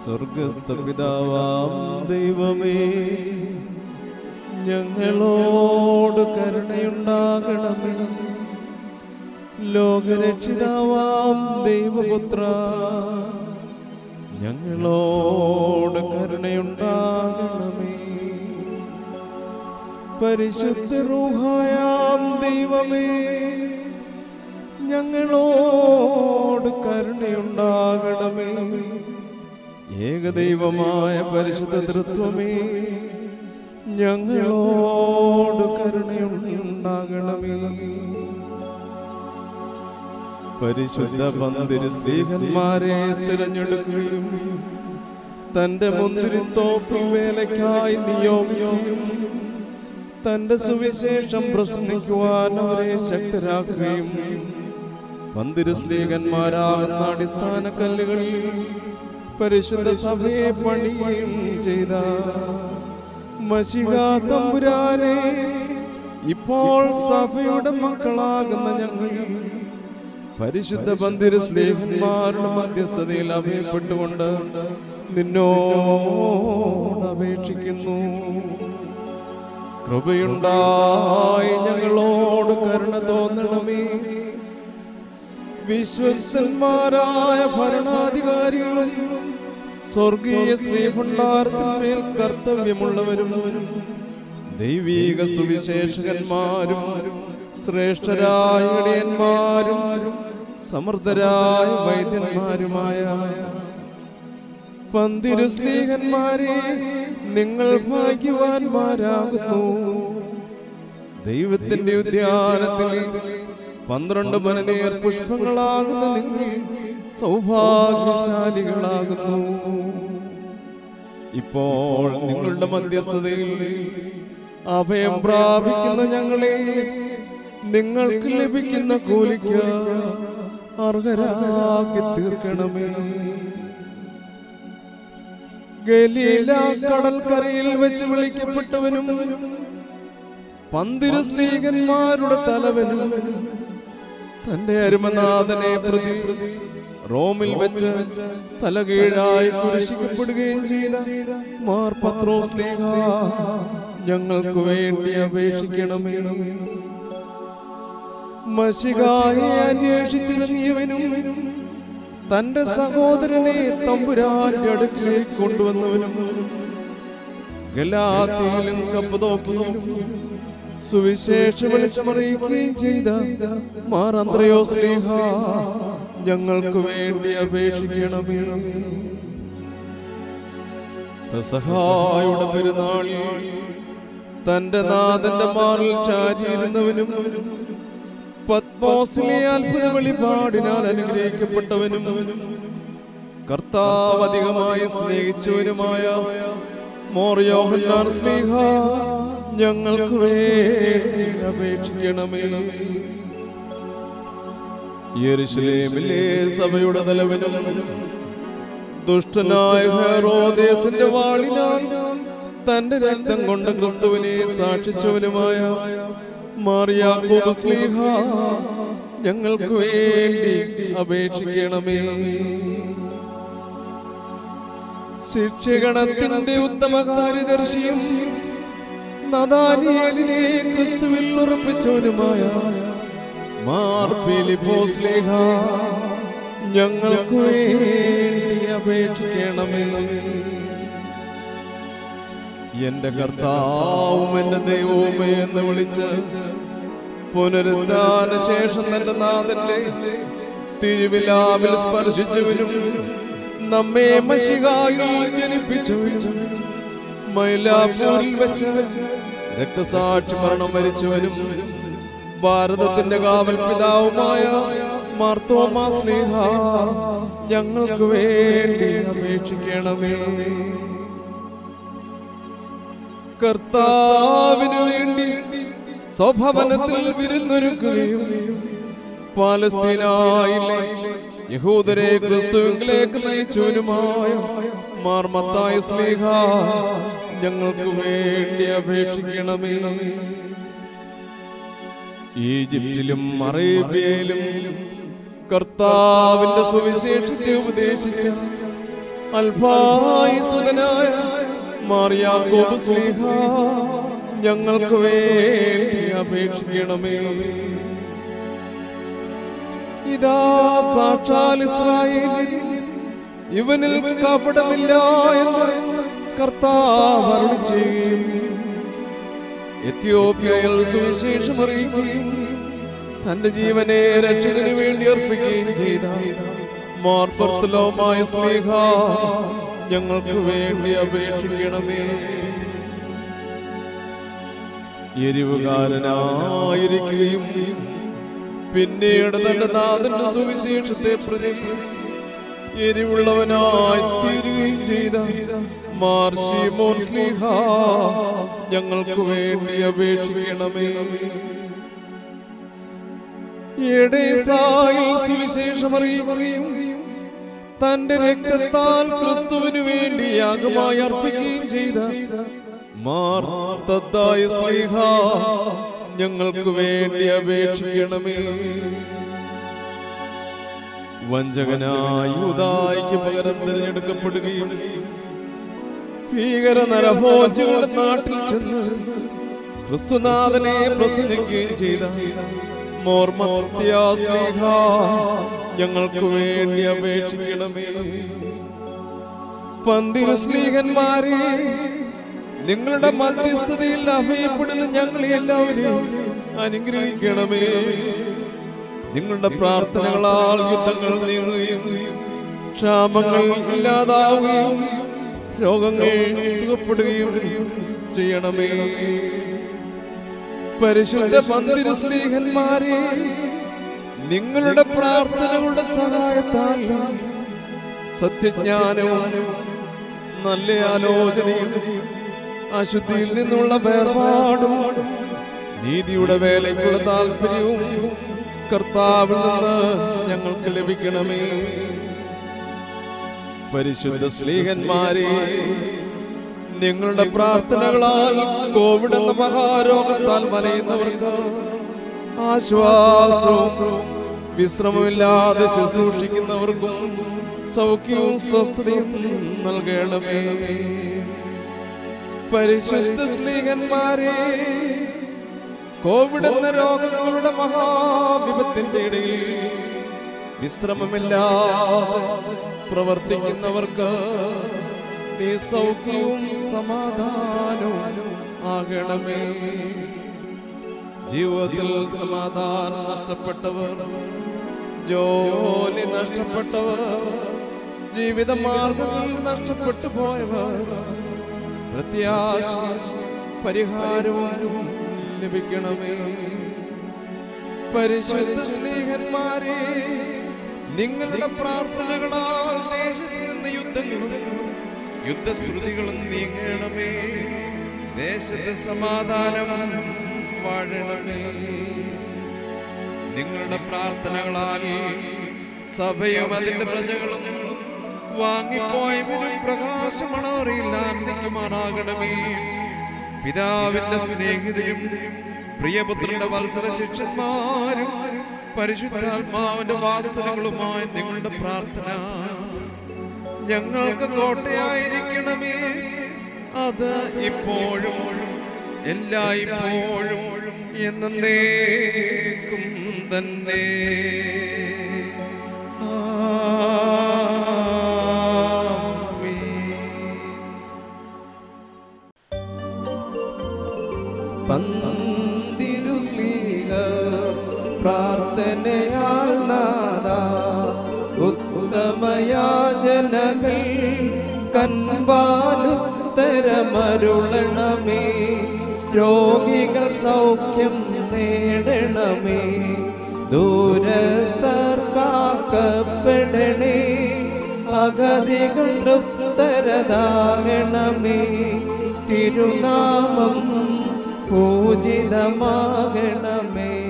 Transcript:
സ്വർഗസ്ഥ പിതാവാം ദൈവമേ ഞങ്ങളോട് കരുണയുണ്ടാകണമേ ലോകരക്ഷിതാവാം ദൈവപുത്ര ഞങ്ങളോട് കരുണയുണ്ടാകണമേ പരിശുദ്ധ റൂഹായാം ദൈവമേ ഞങ്ങളോട് കരുണയുണ്ടാകണമേ ഏകദൈവമായ പരിശുദ്ധ തൃത്വമേ ഞങ്ങളോട് കരുണയുണ്ടാകണമേ പരിശുദ്ധ പന്തിരു സ്ത്രീഹന്മാരെ തിരഞ്ഞെടുക്കുകയും തന്റെ മുന്തിരിത്തോപ്പിൽ വേലയ്ക്കായി നിയോഗിക്കുകയും തന്റെ സുവിശേഷം പ്രസംഗിക്കുവാൻ അവരെ ശക്തരാക്കുകയും പന്തിരു സ്ത്രീകന്മാരാകുന്ന അടിസ്ഥാന കല്ലുകളിൽ പരിശുദ്ധ സഭയെ പണിയുകയും ചെയ്ത മഷികാ തമ്പുരാനെ ഇപ്പോൾ സഭയുടെ മക്കളാകുന്ന ഞങ്ങൾ പരിശുദ്ധ പന്തിരു സ്നേഹന്മാരുടെ മധ്യസ്ഥതയിൽ അഭയപ്പെട്ടുകൊണ്ട് നിന്നോട് അപേക്ഷിക്കുന്നു കൃപയുണ്ടായി ഞങ്ങളോട് കരുണ തോന്നണമേ വിശ്വസ്തന്മാരായ ഭരണാധികാരികളും സ്വർഗീയ ശ്രീഭണ്ഡാരത്തിന്മേൽ കർത്തവ്യമുള്ളവരും ദൈവീക സുവിശേഷകന്മാരും ശ്രേഷ്ഠരായ ഇടയന്മാരും സമർത്ഥരായ വൈദ്യന്മാരുമായ പന്തിരു സ്നേഹന്മാരെ നിങ്ങൾ ഭാഗ്യവാന്മാരാകുന്നു ദൈവത്തിന്റെ ഉദ്യാനത്തിൽ പന്ത്രണ്ട് മനനീർ പുഷ്പങ്ങളാകുന്ന നിങ്ങൾ സൗഭാഗ്യശാലികളാകുന്നു ഇപ്പോൾ നിങ്ങളുടെ മധ്യസ്ഥതയിൽ അഭയം പ്രാപിക്കുന്ന ഞങ്ങളെ നിങ്ങൾക്ക് ലഭിക്കുന്ന കൂലിക്ക് അർഹരാക്കി തീർക്കണമേ ഗലീല കടൽക്കരയിൽ വെച്ച് വിളിക്കപ്പെട്ടവനും പന്തിരു സ്നേഹന്മാരുടെ തലവനും തന്റെ അരുമനാഥനെ പ്രതി റോമിൽ വെച്ച് തലകീഴായി കുരിശിക്കപ്പെടുകയും ചെയ്ത മാർ പത്രോസ് ലേഖ ഞങ്ങൾക്ക് വേണ്ടി അപേക്ഷിക്കണമേ മഷികായെ അന്വേഷിച്ചിറങ്ങിയവനും തന്റെ സഹോദരനെ തമ്പുരാന്റെ അടുക്കിലേക്ക് കൊണ്ടുവന്നവനും ഗലാത്തിയിലും കപ്പതോക്കിയിലും സുവിശേഷ വെളിച്ചമറിയിക്കുകയും ചെയ്ത മാർ അന്ത്രയോസ് ലേഖ ഞങ്ങൾക്ക് വേണ്ടി അപേക്ഷിക്കണമേ പെസഹായുടെ പെരുന്നാളിൽ തന്റെ നാഥന്റെ മാറിൽ ചാരിയിരുന്നവനും പത്മോസിലെ അത്ഭുത വെളിപാടിനാൽ അനുഗ്രഹിക്കപ്പെട്ടവനും കർത്താവ് അധികമായി സ്നേഹിച്ചവനുമായ മോറിയോഹന്നാൻ സ്നേഹ ഞങ്ങൾക്ക് വേണ്ടി അപേക്ഷിക്കണമേ യെരുശലേമിലെ സഭയുടെ തലവനും ദുഷ്ടനായ ഹെറോദേസിന്റെ വാളിനാൽ തന്റെ രക്തം കൊണ്ട് ക്രിസ്തുവിനെ സാക്ഷിച്ചവനുമായ മാറിയാക്കോബ് സ്ലീഹ ഞങ്ങൾക്ക് വേണ്ടി അപേക്ഷിക്കണമേ ശിക്ഷഗണത്തിന്റെ ഉത്തമ കാര്യദർശിയും നദാനിയലിനെ ക്രിസ്തുവിൽ ഉറപ്പിച്ചവനുമായ മാർ ഫിലിപ്പോസ് ലേഖ ഞങ്ങൾക്ക് വേണ്ടി അപേക്ഷിക്കണമേ എന്റെ കർത്താവും എന്റെ ദൈവവുമേ എന്ന് വിളിച്ച് പുനരുദ്ധാന ശേഷം തന്റെ നാഥന്റെ തിരുവിലാവിൽ സ്പർശിച്ചവനും നമ്മെ മഷികായിൽ ജനിപ്പിച്ചവനും മൈലാപ്പൂരിൽ വെച്ച് രക്തസാക്ഷി മരണം മരിച്ചവനും ഭാരതത്തിന്റെ കാവൽ പിതാവുമായ മാർത്തോമാ സ്നേഹ ഞങ്ങൾക്ക് വേണ്ടി അപേക്ഷിക്കണമേ കർത്താവിന് വേണ്ടി സ്വഭവനത്തിൽ വിരുന്നൊരുക്കുകയും പാലസ്തീനായിലെ യഹൂദരെ ക്രിസ്തുവിലേക്ക് നയിച്ചവനുമായ മാർമത്തായ സ്നേഹ ഞങ്ങൾക്ക് വേണ്ടി അപേക്ഷിക്കണമേ ഈജിപ്തിലും അറേബ്യയിലും കർത്താവിന്റെ സുവിശേഷത്തെ ഉപദേശിച്ച അൽഫായി സുതനായ മാറിയാക്കോബ് സ്ലീഹ ഞങ്ങൾക്ക് വേണ്ടി അപേക്ഷിക്കണമേ ഇതാ സാക്ഷാൽ ഇസ്രായേലിൽ ഇവനിൽ കപടമില്ല എന്ന് കർത്താവ് അരുളി ചെയ്യും എത്യോപ്യയിൽ സുവിശേഷം അറിയിക്കുകയും തന്റെ ജീവനെ രക്ഷകന് വേണ്ടി അർപ്പിക്കുകയും ചെയ്ത മാർബർത്തലോമായ സ്നേഹ ഞങ്ങൾക്ക് വേണ്ടി അപേക്ഷിക്കണമേ എരിവുകാരനായിരിക്കുകയും പിന്നീട് തന്റെ നാഥന്റെ സുവിശേഷത്തെ പ്രതി എരിവുള്ളവനായി തീരുകയും ചെയ്ത മാർഷിമോൻ സ്ലീഹ ഞങ്ങൾക്ക് വേണ്ടി അപേക്ഷിക്കണമേ എടേസായിൽ സുവിശേഷം അറിയുകയും തന്റെ രക്തത്താൽ ക്രിസ്തുവിനു വേണ്ടി യാഗമായി അർപ്പിക്കുകയും ചെയ്ത മാർത്തത്തായ സ്ലീഹ ഞങ്ങൾക്ക് വേണ്ടി അപേക്ഷിക്കണമേ വഞ്ചകനായി ഉദായിക്ക് പകരം തിരഞ്ഞെടുക്കപ്പെടുകയും ഭീകര നരഭോജുകളുടെ നാട്ടിൽ ചെന്ന് ക്രിസ്തുനാഥനെ പ്രസംഗിക്കുകയും ചെയ്ത മോർമത്യാസ്നേഹ ഞങ്ങൾക്ക് വേണ്ടി അപേക്ഷിക്കണമേ പന്തിരു സ്നേഹന്മാരെ നിങ്ങളുടെ മധ്യസ്ഥതയിൽ അഭയപ്പെടുന്ന ഞങ്ങളെ എല്ലാവരെയും അനുഗ്രഹിക്കണമേ നിങ്ങളുടെ പ്രാർത്ഥനകളാൽ യുദ്ധങ്ങൾ നീങ്ങുകയും ക്ഷാമങ്ങൾ ഇല്ലാതാവുകയും രോഗങ്ങൾ സുഖപ്പെടുകയും ചെയ്യണമേ പരിശുദ്ധ പന്തിരു സ്നേഹന്മാരെ നിങ്ങളുടെ പ്രാർത്ഥനകളുടെ സഹായത്താൽ സത്യജ്ഞാനവും നല്ല ആലോചനയും അശുദ്ധിയിൽ നിന്നുള്ള വേർപാടും നീതിയുടെ വേലയ്ക്കുള്ള താല്പര്യവും കർത്താവിൽ നിന്ന് ഞങ്ങൾക്ക് ലഭിക്കണമേ പരിശുദ്ധ സ്ലീഹന്മാരെ നിങ്ങളുടെ പ്രാർത്ഥനകളാൽ കോവിഡ് എന്ന മഹാരോഗത്താൽ വലയുന്നവർക്ക് ആശ്വാസവും വിശ്രമമില്ലാതെ ശുശ്രൂഷിക്കുന്നവർക്കും സൗഖ്യവും സ്വസ്ഥതയും നൽകണമേ പരിശുദ്ധ സ്ലീഹന്മാരെ കോവിഡ് എന്ന രോഗങ്ങളുടെ മഹാവിപത്തിന്റെ ഇടയിൽ വിശ്രമമില്ലാതെ പ്രവർത്തിക്കുന്നവർക്ക് നീ സൗഖ്യവും സമാധാനവും ആകണമേ ജീവിതത്തിൽ സമാധാനം നഷ്ടപ്പെട്ടവർ ജോലി നഷ്ടപ്പെട്ടവർ ജീവിത മാർഗങ്ങൾ നഷ്ടപ്പെട്ടു പോയവർ പ്രത്യാശ പരിഹാരവും ലഭിക്കണമേ പരിശുദ്ധ സ്നേഹന്മാരെ നിങ്ങളുടെ പ്രാർത്ഥനകളാൽ ദേശത്ത് നിന്ന് യുദ്ധങ്ങളും യുദ്ധശ്രുതികളും നീങ്ങണമേ ദേശത്ത് സമാധാനം വാഴണമേ നിങ്ങളുടെ പ്രാർത്ഥനകളാൽ സഭയും അതിന്റെ പ്രജകളും വാങ്ങിപ്പോയവരും പ്രകാശമണറിയില്ല നിൽക്കുമാറാകണമേ പിതാവിന്റെ സ്നേഹിതരും പ്രിയപുത്രന്റെ വത്സര ശിഷ്യന്മാരും പരിശുദ്ധാത്മാവിന്റെ വാസ്തവങ്ങളുമായി നിങ്ങളുടെ പ്രാർത്ഥന ഞങ്ങൾക്ക് കോട്ടയായിരിക്കണമേ അത് ഇപ്പോഴും എല്ലായ്പ്പോഴും എന്നേക്കും തന്നെ ആമീൻ. പന്തിരു സ്ലീഹ പ്രാർത്ഥനയാൽ നാദ ഉത്തമയാചനകൾ കൻപാലുത്തരമരുളണമേ രോഗികൾ സൗഖ്യം നേടണമേ ദൂരസ്ഥർ കാക്കപ്പെടണേ അഗതികൾ തൃപ്തരതാകണമേ തിരുനാമം പൂജിതമാകണമേ